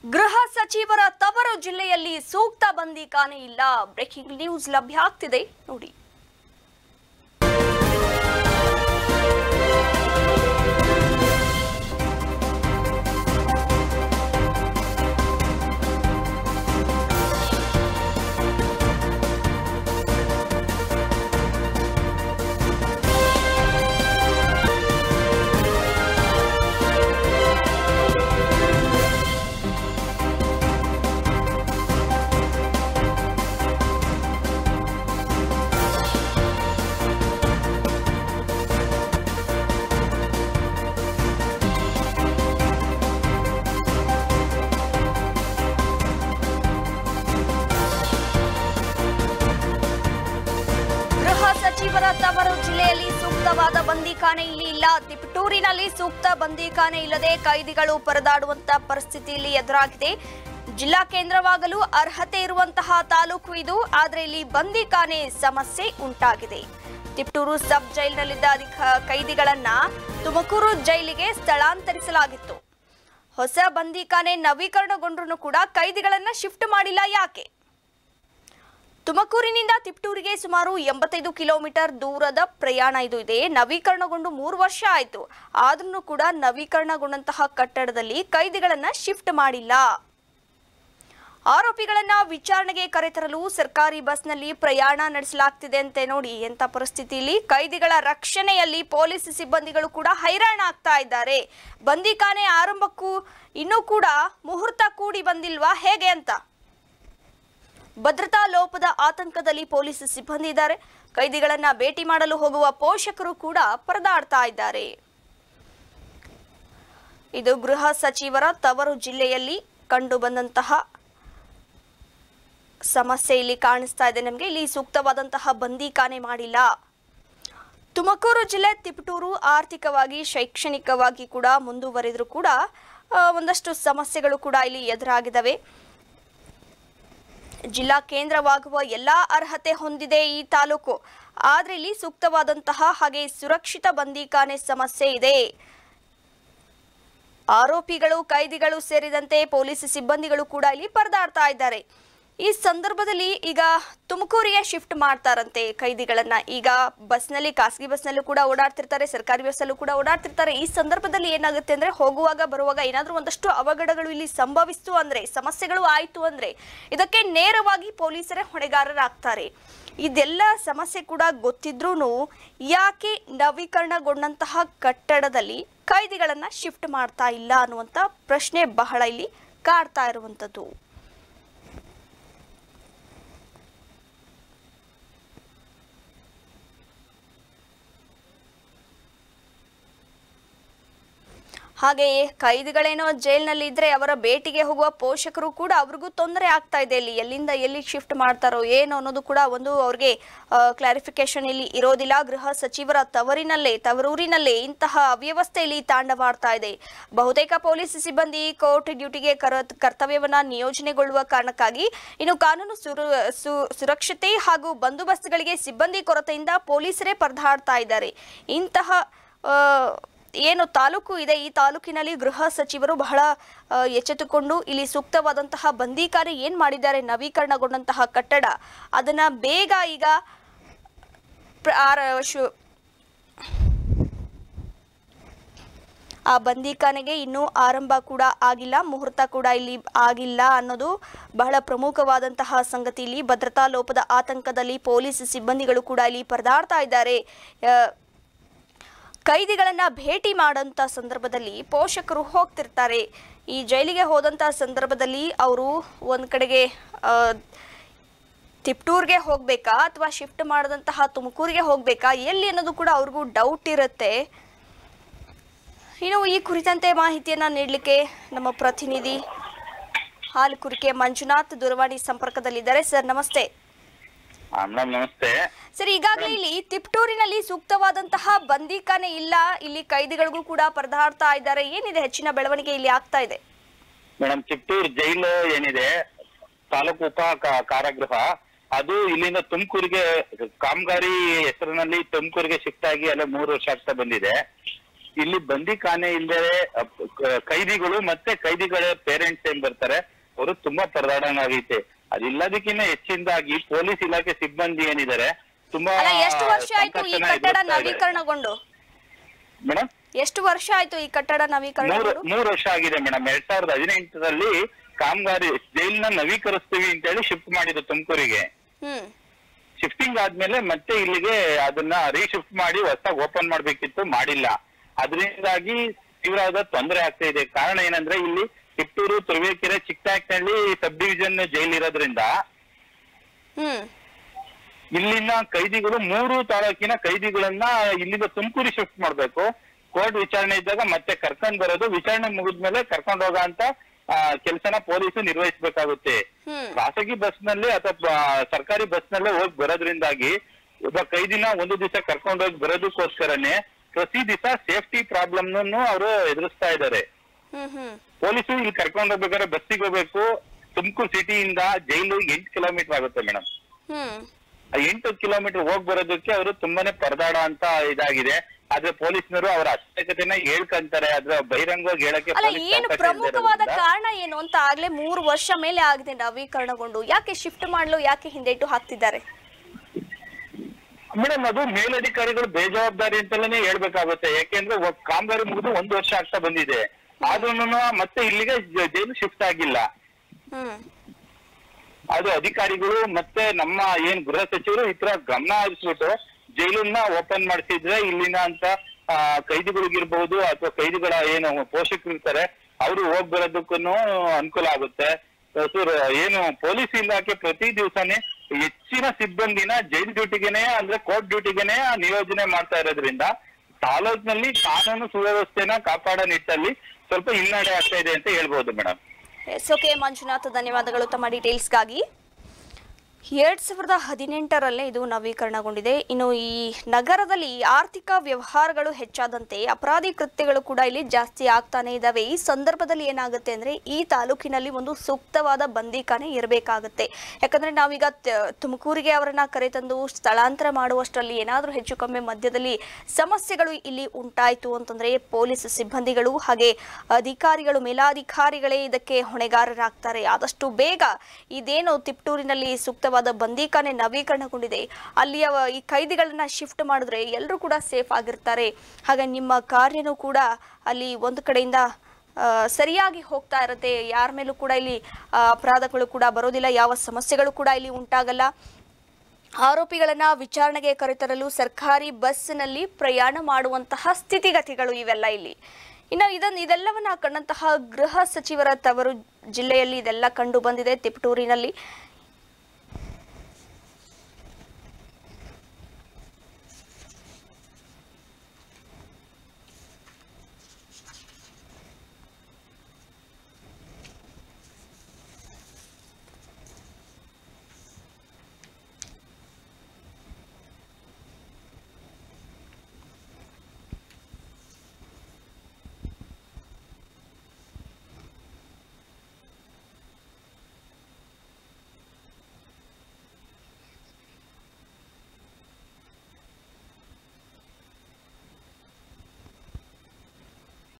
ಗೃಹ ಸಚಿವರ ತವರು ಜಿಲ್ಲೆಯಲ್ಲಿ ಸೂಕ್ತ ಬಂದಿಖಾನೆ ಇಲ್ಲ ಬ್ರೇಕಿಂಗ್ ನ್ಯೂಸ್ ಲಭ್ಯ ಆಗ್ತಿದೆ ನೋಡಿ ಗೃಹ ಸಚಿವರ ತವರು ಜಿಲ್ಲೆಯಲ್ಲಿ ಸೂಕ್ತವಾದ ಬಂದಿಖಾನೆ ಇಲ್ಲಿ ಇಲ್ಲ ತಿಪಟೂರಿನಲ್ಲಿ ಸೂಕ್ತ ಬಂದಿಖಾನೆ ಇಲ್ಲದೆ ಕೈದಿಗಳು ಪರದಾಡುವಂತ ಪರಿಸ್ಥಿತಿ ಇಲ್ಲಿ ಎದುರಾಗಿದೆ ಜಿಲ್ಲಾ ಕೇಂದ್ರವಾಗಲು ಅರ್ಹತೆ ಇರುವಂತಹ ತಾಲೂಕು ಇದು ಆದ್ರೆ ಇಲ್ಲಿ ಬಂದಿಖಾನೆ ಸಮಸ್ಯೆ ಉಂಟಾಗಿದೆ ತಿಪಟೂರು ಸಬ್ ಜೈಲಿನಲ್ಲಿದ್ದ ಅಧಿಕ ಕೈದಿಗಳನ್ನ ತುಮಕೂರು ಜೈಲಿಗೆ ಸ್ಥಳಾಂತರಿಸಲಾಗಿತ್ತು ಹೊಸ ಬಂದಿಖಾನೆ ನವೀಕರಣಗೊಂಡ್ರೂ ಕೂಡ ಕೈದಿಗಳನ್ನ ಶಿಫ್ಟ್ ಮಾಡಿಲ್ಲ ಯಾಕೆ ತುಮಕೂರಿನಿಂದ ತಿಪ್ಟೂರಿಗೆ ಸುಮಾರು ಎಂಬತ್ತೈದು ಕಿಲೋಮೀಟರ್ ದೂರದ ಪ್ರಯಾಣ ಇದು ಇದೆ ನವೀಕರಣಗೊಂಡು ಮೂರು ವರ್ಷ ಆಯಿತು ಆದ್ರೂ ಕೂಡ ನವೀಕರಣಗೊಂಡಂತಹ ಕಟ್ಟಡದಲ್ಲಿ ಕೈದಿಗಳನ್ನ ಶಿಫ್ಟ್ ಮಾಡಿಲ್ಲ ಆರೋಪಿಗಳನ್ನ ವಿಚಾರಣೆಗೆ ಕರೆತರಲು ಸರ್ಕಾರಿ ಬಸ್ನಲ್ಲಿ ಪ್ರಯಾಣ ನಡೆಸಲಾಗ್ತಿದೆ ಅಂತೆ ನೋಡಿ ಎಂತ ಪರಿಸ್ಥಿತಿಯಲ್ಲಿ ಕೈದಿಗಳ ರಕ್ಷಣೆಯಲ್ಲಿ ಪೊಲೀಸ್ ಸಿಬ್ಬಂದಿಗಳು ಕೂಡ ಹೈರಾಣ ಆಗ್ತಾ ಇದ್ದಾರೆ ಬಂದಿಖಾನೆ ಆರಂಭಕ್ಕೂ ಇನ್ನೂ ಕೂಡ ಮುಹೂರ್ತ ಕೂಡಿ ಬಂದಿಲ್ವಾ ಹೇಗೆ ಅಂತ ಭದ್ರತಾ ಲೋಪದ ಆತಂಕದಲ್ಲಿ ಪೊಲೀಸ್ ಸಿಬ್ಬಂದಿ ಇದ್ದಾರೆ ಕೈದಿಗಳನ್ನ ಭೇಟಿ ಮಾಡಲು ಹೋಗುವ ಪೋಷಕರು ಕೂಡ ಪರದಾಡ್ತಾ ಇದ್ದಾರೆ ಇದು ಗೃಹ ಸಚಿವರ ತವರು ಜಿಲ್ಲೆಯಲ್ಲಿ ಕಂಡು ಬಂದಂತಹ ಸಮಸ್ಯೆ ಇಲ್ಲಿ ಕಾಣಿಸ್ತಾ ಇದೆ ನಮಗೆ ಇಲ್ಲಿ ಸೂಕ್ತವಾದಂತಹ ಬಂದಿಖಾನೆ ಮಾಡಿಲ್ಲ ತುಮಕೂರು ಜಿಲ್ಲೆ ತಿಪಟೂರು ಆರ್ಥಿಕವಾಗಿ ಶೈಕ್ಷಣಿಕವಾಗಿ ಕೂಡ ಮುಂದುವರೆದರೂ ಕೂಡ ಆ, ಒಂದಷ್ಟು ಸಮಸ್ಯೆಗಳು ಕೂಡ ಇಲ್ಲಿ ಎದುರಾಗಿದ್ದಾವೆ ಜಿಲ್ಲಾ ಕೇಂದ್ರವಾಗುವ ಎಲ್ಲಾ ಅರ್ಹತೆ ಹೊಂದಿದೆ ಈ ತಾಲೂಕು ಆದ್ರೆ ಇಲ್ಲಿ ಸೂಕ್ತವಾದಂತಹ ಹಾಗೆ ಸುರಕ್ಷಿತ ಬಂದಿಖಾನೆ ಸಮಸ್ಯೆ ಇದೆ ಆರೋಪಿಗಳು ಕೈದಿಗಳು ಸೇರಿದಂತೆ ಪೊಲೀಸ್ ಸಿಬ್ಬಂದಿಗಳು ಕೂಡ ಇಲ್ಲಿ ಪರದಾಡ್ತಾ ಇದ್ದಾರೆ ಈ ಸಂದರ್ಭದಲ್ಲಿ ಈಗ ತುಮಕೂರಿಗೆ ಶಿಫ್ಟ್ ಮಾಡ್ತಾರಂತೆ ಕೈದಿಗಳನ್ನ ಈಗ ಬಸ್ನಲ್ಲಿ ಖಾಸಗಿ ಬಸ್ನಲ್ಲೂ ಕೂಡ ಓಡಾಡ್ತಿರ್ತಾರೆ ಸರ್ಕಾರಿ ಬಸ್ಸಲ್ಲೂ ಕೂಡ ಓಡಾಡ್ತಿರ್ತಾರೆ ಈ ಸಂದರ್ಭದಲ್ಲಿ ಏನಾಗುತ್ತೆ ಅಂದ್ರೆ ಹೋಗುವಾಗ ಬರುವಾಗ ಏನಾದ್ರೂ ಒಂದಷ್ಟು ಅವಘಡಗಳು ಇಲ್ಲಿ ಸಂಭವಿಸ್ತು ಅಂದ್ರೆ ಸಮಸ್ಯೆಗಳು ಆಯ್ತು ಅಂದ್ರೆ ಇದಕ್ಕೆ ನೇರವಾಗಿ ಪೊಲೀಸರೇ ಹೊಣೆಗಾರರಾಗ್ತಾರೆ ಇದೆಲ್ಲ ಸಮಸ್ಯೆ ಕೂಡ ಗೊತ್ತಿದ್ರೂ ಯಾಕೆ ನವೀಕರಣಗೊಂಡಂತಹ ಕಟ್ಟಡದಲ್ಲಿ ಕೈದಿಗಳನ್ನ ಶಿಫ್ಟ್ ಮಾಡ್ತಾ ಇಲ್ಲ ಅನ್ನುವಂಥ ಪ್ರಶ್ನೆ ಬಹಳ ಇಲ್ಲಿ ಕಾಡ್ತಾ ಇರುವಂಥದ್ದು ಹಾಗೆಯೇ ಕೈದಿಗಳೇನೋ ಜೈಲಿನಲ್ಲಿ ಇದ್ರೆ ಅವರ ಭೇಟಿಗೆ ಹೋಗುವ ಪೋಷಕರು ಕೂಡ ಅವ್ರಿಗೂ ತೊಂದರೆ ಆಗ್ತಾ ಇದೆ ಇಲ್ಲಿ ಎಲ್ಲಿಂದ ಎಲ್ಲಿ ಶಿಫ್ಟ್ ಮಾಡ್ತಾರೋ ಏನು ಅನ್ನೋದು ಕೂಡ ಒಂದು ಅವ್ರಿಗೆ ಕ್ಲಾರಿಫಿಕೇಶನ್ ಇಲ್ಲಿ ಇರೋದಿಲ್ಲ ಗೃಹ ಸಚಿವರ ತವರಿನಲ್ಲೇ ತವರೂರಿನಲ್ಲೇ ಇಂತಹ ಅವ್ಯವಸ್ಥೆ ಇಲ್ಲಿ ತಾಂಡವಾಡ್ತಾ ಇದೆ ಬಹುತೇಕ ಪೊಲೀಸ್ ಸಿಬ್ಬಂದಿ ಕೋರ್ಟ್ ಡ್ಯೂಟಿಗೆ ಕರ ಕರ್ತವ್ಯವನ್ನ ನಿಯೋಜನೆಗೊಳ್ಳುವ ಕಾರಣಕ್ಕಾಗಿ ಇನ್ನು ಕಾನೂನು ಸುರು ಸು- ಸುರಕ್ಷತೆ ಹಾಗೂ ಬಂದೋಬಸ್ತ್ಗಳಿಗೆ ಸಿಬ್ಬಂದಿ ಕೊರತೆಯಿಂದ ಪೊಲೀಸರೇ ಪರದಾಡ್ತಾ ಇದ್ದಾರೆ ಇಂತಹ ಆ, ಏನು ತಾಲೂಕು ಇದೆ ಈ ತಾಲೂಕಿನಲ್ಲಿ ಗೃಹ ಸಚಿವರು ಬಹಳ ಆ, ಎಚ್ಚೆತ್ತುಕೊಂಡು ಇಲ್ಲಿ ಸೂಕ್ತವಾದಂತಹ ಬಂದೀಖಾನೆ ಏನ್ ಮಾಡಿದ್ದಾರೆ ನವೀಕರಣಗೊಂಡಂತಹ ಕಟ್ಟಡ ಅದನ್ನ ಬೇಗ ಈಗ ಪ್ರ- ಆರ- ಶು- ಆ ಬಂದೀಖಾನೆಗೆ ಇನ್ನೂ ಆರಂಭ ಕೂಡ ಆಗಿಲ್ಲ ಮುಹೂರ್ತ ಕೂಡ ಇಲ್ಲಿ ಆಗಿಲ್ಲ ಅನ್ನೋದು ಬಹಳ ಪ್ರಮುಖವಾದಂತಹ ಸಂಗತಿ ಇಲ್ಲಿ ಭದ್ರತಾ ಲೋಪದ ಆತಂಕದಲ್ಲಿ ಪೊಲೀಸ್ ಸಿಬ್ಬಂದಿಗಳು ಕೂಡ ಇಲ್ಲಿ ಪರದಾಡ್ತಾ ಇದ್ದಾರೆ ಆ, ಕೈದಿಗಳನ್ನ ಭೇಟಿ ಮಾಡೋಂಥ ಸಂದರ್ಭದಲ್ಲಿ ಪೋಷಕರು ಹೋಗ್ತಿರ್ತಾರೆ ಈ ಜೈಲಿಗೆ ಹೋದಂಥ ಸಂದರ್ಭದಲ್ಲಿ ಅವರು ಒಂದು ಕಡೆಗೆ ಆ, ತಿಪ್ಟೂರ್ಗೆ ಹೋಗ್ಬೇಕಾ ಅಥವಾ ಶಿಫ್ಟ್ ಮಾಡಿದಂತಹ ತುಮಕೂರಿಗೆ ಹೋಗ್ಬೇಕಾ ಎಲ್ಲಿ ಅನ್ನೋದು ಕೂಡ ಅವ್ರಿಗೂ ಡೌಟ್ ಇರುತ್ತೆ ಇನ್ನು ಈ ಕುರಿತಂತೆ ಮಾಹಿತಿಯನ್ನ ನೀಡಲಿಕ್ಕೆ ನಮ್ಮ ಪ್ರತಿನಿಧಿ ಹಾಲುಕುರಿಕೆ ಮಂಜುನಾಥ್ ದೂರವಾಣಿ ಸಂಪರ್ಕದಲ್ಲಿದ್ದಾರೆ ಸರ್ ನಮಸ್ತೆ ಮೇಡಮ್ ನಮಸ್ತೆ ಸರ್ ಈಗಾಗಲೇ ಇಲ್ಲಿ ತಿಪ್ಟೂರಿನಲ್ಲಿ ಸೂಕ್ತವಾದಂತಹ ಬಂದಿಖಾನೆ ಇಲ್ಲ ಇಲ್ಲಿ ಕೈದಿಗಳಿಗೂ ಕೂಡ ಪರದಾಡ್ತಾ ಇದ್ದಾರೆ ಏನಿದೆ ಹೆಚ್ಚಿನ ಬೆಳವಣಿಗೆ ಇಲ್ಲಿ ಆಗ್ತಾ ಇದೆ ಮೇಡಮ್ ಚಿತ್ತೂರು ಜೈಲು ಏನಿದೆ ತಾಲೂಕು ಉಪ ಕಾ- ಕಾರಾಗೃಹ ಅದು ಇಲ್ಲಿಂದ ತುಮಕೂರಿಗೆ ಕಾಮಗಾರಿ ಹೆಸರಿನಲ್ಲಿ ತುಮಕೂರಿಗೆ ಶಿಫ್ಟ್ ಆಗಿ ಅಲ್ಲೇ ಮೂರು ವರ್ಷ ಆಗ್ತಾ ಬಂದಿದೆ ಇಲ್ಲಿ ಬಂದಿಖಾನೆ ಇಲ್ಲದೆ ಕೈದಿಗಳು ಮತ್ತೆ ಕೈದಿಗಳ ಪೇರೆಂಟ್ಸ್ ಏನ್ ಬರ್ತಾರೆ ಅವರು ತುಂಬಾ ಪರದಾಡಂಗಾಗೈತೆ ಅದಿಲ್ಲದಕ್ಕಿಂತ ಹೆಚ್ಚಿನದಾಗಿ ಪೊಲೀಸ್ ಇಲಾಖೆ ಸಿಬ್ಬಂದಿ ಏನಿದ್ದಾರೆ ತುಂಬಾ ಅಲ್ಲ ಎಷ್ಟು ವರ್ಷ ಆಯ್ತು ಈ ಕಟ್ಟಡ ನವೀಕರಣಗೊಂಡು ಮೇಡಮ್ ಎಷ್ಟು ವರ್ಷ ಆಯ್ತು ಈ ಕಟ್ಟಡ ಮೂರು ನವೀಕರಣಗೊಂಡು ಮೂರು ವರ್ಷ ಆಗಿದೆ ಮೇಡಮ್ ಎರಡ್ ಸಾವಿರದ ಹದಿನೆಂಟರಲ್ಲಿ ಕಾಮಗಾರಿ ಜೈಲ್ನ ನವೀಕರಿಸ್ತೀವಿ ಅಂತ ಹೇಳಿ ಶಿಫ್ಟ್ ಮಾಡಿದ್ರು ತುಮಕೂರಿಗೆ ಹ್ಮ್ ಶಿಫ್ಟಿಂಗ್ ಆದ್ಮೇಲೆ ಮತ್ತೆ ಇಲ್ಲಿಗೆ ಅದನ್ನ ರೀಶಿಫ್ಟ್ ಮಾಡಿ ಹೊಸದಾಗಿ ಓಪನ್ ಮಾಡ್ಬೇಕಿತ್ತು ಮಾಡಿಲ್ಲ ಅದರಿಂದಾಗಿ ತೀವ್ರವಾದ ತೊಂದರೆ ಆಗ್ತಾ ಇದೆ ಕಾರಣ ಏನಂದ್ರೆ ಇಲ್ಲಿ Kittur Turuvekere Chikkanayakanahalli sub division jail ಇರೋದ್ರಿಂದ ಹ್ಮ್ ಇಲ್ಲಿನ ಕೈದಿಗಳು ಮೂರು ತಾಲೂಕಿನ ಕೈದಿಗಳನ್ನ ಇಲ್ಲಿಂದ ತುಮಕೂರಿ ಶಿಫ್ಟ್ ಮಾಡ್ಬೇಕು ಕೋರ್ಟ್ ವಿಚಾರಣೆ ಇದ್ದಾಗ ಮತ್ತೆ ಕರ್ಕೊಂಡ್ ಬರೋದು ವಿಚಾರಣೆ ಮುಗಿದ್ಮೇಲೆ ಕರ್ಕೊಂಡ್ ಹೋಗೋ ಅಂತ ಕೆಲಸನ ಪೊಲೀಸು ನಿರ್ವಹಿಸಬೇಕಾಗುತ್ತೆ ಹ್ಮ್ ಖಾಸಗಿ ಬಸ್ ನಲ್ಲಿ ಅಥವಾ ಸರ್ಕಾರಿ ಬಸ್ ನಲ್ಲೇ ಹೋಗಿ ಬರೋದ್ರಿಂದಾಗಿ ಒಬ್ಬ ಕೈದಿನ ಒಂದು ದಿವಸ ಕರ್ಕೊಂಡು ಹೋಗಿ ಬರೋದಕ್ಕೋಸ್ಕರನೇ ಪ್ರತಿ ದಿವಸ ಸೇಫ್ಟಿ ಪ್ರಾಬ್ಲಮ್ ಅವರು ಎದುರಿಸ್ತಾ ಇದ್ದಾರೆ ಹ್ಮ್ ಹ್ಮ್ ಪೊಲೀಸು ಇಲ್ಲಿ ಕರ್ಕೊಂಡು ಹೋಗ್ಬೇಕಾದ್ರೆ ಬಸ್ಸಿಗೆ ಹೋಗ್ಬೇಕು ತುಮಕೂರು ಸಿಟಿಯಿಂದ ಜೈಲು ಎಂಟು ಕಿಲೋಮೀಟರ್ ಆಗುತ್ತೆ ಮೇಡಮ್ ಹ್ಮ್ ಆ ಎಂಟು ಕಿಲೋಮೀಟರ್ ಹೋಗ್ ಬರೋದಕ್ಕೆ ಅವರು ತುಂಬಾನೇ ಪರದಾಡ ಅಂತ ಇದಾಗಿದೆ ಆದ್ರೆ ಪೊಲೀಸ್ನವರು ಅವರ ಅವಶ್ಯಕತೆನ ಹೇಳ್ಕೊಂತಾರೆ ಆದ್ರೆ ಬಹಿರಂಗವಾಗಿ ಹೇಳಕ್ಕೆ ಅಲ್ಲ ಪೊಲೀಸ್ ಏನು ಅವಕಾಶ ಪ್ರಮುಖವಾದ ಇಲ್ದಿರೋದ್ರಿಂದ ಕಾರಣ ಏನು ಅಂತ ಆಗ್ಲೇ ಮೂರು ವರ್ಷ ಮೇಲೆ ಆಗಿದೆ ನವೀಕರಣಗೊಂಡು ಯಾಕೆ ಶಿಫ್ಟ್ ಮಾಡಲು ಯಾಕೆ ಹಿಂದೇಟು ಹಾಕ್ತಿದ್ದಾರೆ ಮೇಡಮ್ ಅದು ಮೇಲಧಿಕಾರಿಗಳು ಬೇಜವಾಬ್ದಾರಿ ಅಂತಲೇ ಹೇಳ್ಬೇಕಾಗುತ್ತೆ ಯಾಕೆಂದ್ರೆ ಒ- ಕಾಮಗಾರಿ ಮುಗಿದು ಒಂದು ವರ್ಷ ಆಗ್ತಾ ಬಂದಿದೆ ಆದ್ರೂ ಮತ್ತೆ ಇಲ್ಲಿಗೆ ಜ- ಜೈಲು ಶಿಫ್ಟ್ ಆಗಿಲ್ಲ ಹ್ಮ್ ಅದು ಅಧಿಕಾರಿಗಳು ಮತ್ತೆ ನಮ್ಮ ಏನ್ ಗೃಹ ಸಚಿವರು ಈ ತರ ಗಮನ ಹರಿಸ್ಬಿಟ್ಟು ಜೈಲನ್ನ ಓಪನ್ ಮಾಡಿಸಿದ್ರೆ ಇಲ್ಲಿನ ಅಂತ ಆ, ಕೈದಿಗಳಿಗಿರ್ಬಹುದು ಅಥವಾ ಕೈದಿಗಳ ಏನು ಪೋಷಕರು ಇರ್ತಾರೆ ಅವರು ಹೋಗ್ ಬರೋದಕ್ಕೂ ಅನುಕೂಲ ಆಗುತ್ತೆ ಸೊ, ಏನು ಪೊಲೀಸ್ ಇಲಾಖೆ ಪ್ರತಿ ದಿವಸನೇ ಹೆಚ್ಚಿನ ಸಿಬ್ಬಂದಿನ ಜೈಲ್ ಡ್ಯೂಟಿಗೆನೆ ಅಂದ್ರೆ ಕೋರ್ಟ್ ಡ್ಯೂಟಿಗೆನೆ ನಿಯೋಜನೆ ಮಾಡ್ತಾ ಇರೋದ್ರಿಂದ ತಾಲೂಕಿನಲ್ಲಿ ಕಾನೂನು ಸುವ್ಯವಸ್ಥೆನ ಕಾಪಾಡೋ ನಿಟ್ಟಲ್ಲಿ ಸ್ವಲ್ಪ ಹಿನ್ನಡೆ ಆಗ್ತಾ ಇದೆ ಅಂತ ಹೇಳ್ಬೋದು ಮೇಡಮ್ ಎಸ್ ಓಕೆ ಮಂಜುನಾಥ್ ಧನ್ಯವಾದಗಳು ತಮ್ಮ ಡೀಟೇಲ್ಸ್ಗಾಗಿ ಎರಡ್ ಸಾವಿರದ ಹದಿನೆಂಟರಲ್ಲೇ ಇದು ನವೀಕರಣಗೊಂಡಿದೆ ಇನ್ನು ಈ ನಗರದಲ್ಲಿ ಆರ್ಥಿಕ ವ್ಯವಹಾರಗಳು ಹೆಚ್ಚಾದಂತೆ ಅಪರಾಧಿ ಕೃತ್ಯಗಳು ಕೂಡ ಇಲ್ಲಿ ಜಾಸ್ತಿ ಆಗ್ತಾನೆ ಇದ್ದಾವೆ ಈ ಸಂದರ್ಭದಲ್ಲಿ ಏನಾಗುತ್ತೆ ಅಂದ್ರೆ ಈ ತಾಲೂಕಿನಲ್ಲಿ ಒಂದು ಸೂಕ್ತವಾದ ಬಂದಿಖಾನೆ ಇರಬೇಕಾಗುತ್ತೆ ಯಾಕಂದ್ರೆ ನಾವೀಗ ತ- ತುಮಕೂರಿಗೆ ಅವರನ್ನ ಕರೆತಂದು ಸ್ಥಳಾಂತರ ಮಾಡುವಷ್ಟರಲ್ಲಿ ಏನಾದರೂ ಹೆಚ್ಚು ಕಮ್ಮಿ ಮಧ್ಯದಲ್ಲಿ ಸಮಸ್ಯೆಗಳು ಇಲ್ಲಿ ಉಂಟಾಯಿತು ಅಂತಂದ್ರೆ ಪೊಲೀಸ್ ಸಿಬ್ಬಂದಿಗಳು ಹಾಗೆ ಅಧಿಕಾರಿಗಳು ಮೇಲಾಧಿಕಾರಿಗಳೇ ಇದಕ್ಕೆ ಹೊಣೆಗಾರರಾಗ್ತಾರೆ ಆದಷ್ಟು ಬೇಗ ಇದೇನು ತಿಪ್ಟೂರಿನಲ್ಲಿ ಸೂಕ್ತವಾದ ಬಂದೀಖಾನೆ ನವೀಕರಣಗೊಂಡಿದೆ ಅಲ್ಲಿಯ ಈ ಕೈದಿಗಳನ್ನ ಶಿಫ್ಟ್ ಮಾಡಿದ್ರೆ ಎಲ್ಲರೂ ಕೂಡ ಸೇಫ್ ಆಗಿರ್ತಾರೆ ಹಾಗೆ ನಿಮ್ಮ ಕಾರ್ಯನೂ ಕೂಡ ಅಲ್ಲಿ ಒಂದು ಕಡೆಯಿಂದ ಆ, ಸರಿಯಾಗಿ ಹೋಗ್ತಾ ಇರುತ್ತೆ ಯಾರ ಮೇಲೂ ಕೂಡ ಇಲ್ಲಿ ಆ, ಅಪರಾಧಗಳು ಕೂಡ ಬರೋದಿಲ್ಲ ಯಾವ ಸಮಸ್ಯೆಗಳು ಕೂಡ ಇಲ್ಲಿ ಉಂಟಾಗಲ್ಲ ಆರೋಪಿಗಳನ್ನ ವಿಚಾರಣೆಗೆ ಕರೆತರಲು ಸರ್ಕಾರಿ ಬಸ್ನಲ್ಲಿ ಪ್ರಯಾಣ ಮಾಡುವಂತಹ ಸ್ಥಿತಿಗತಿಗಳು ಇವೆಲ್ಲ ಇಲ್ಲಿ ಇನ್ನು ಇದನ್ನು ಇದೆಲ್ಲವನ್ನ ಕಂಡಂತಹ ಗೃಹ ಸಚಿವರ ತವರು ಜಿಲ್ಲೆಯಲ್ಲಿ ಇದೆಲ್ಲ ಕಂಡು ಬಂದಿದೆ ತಿಪಟೂರಿನಲ್ಲಿ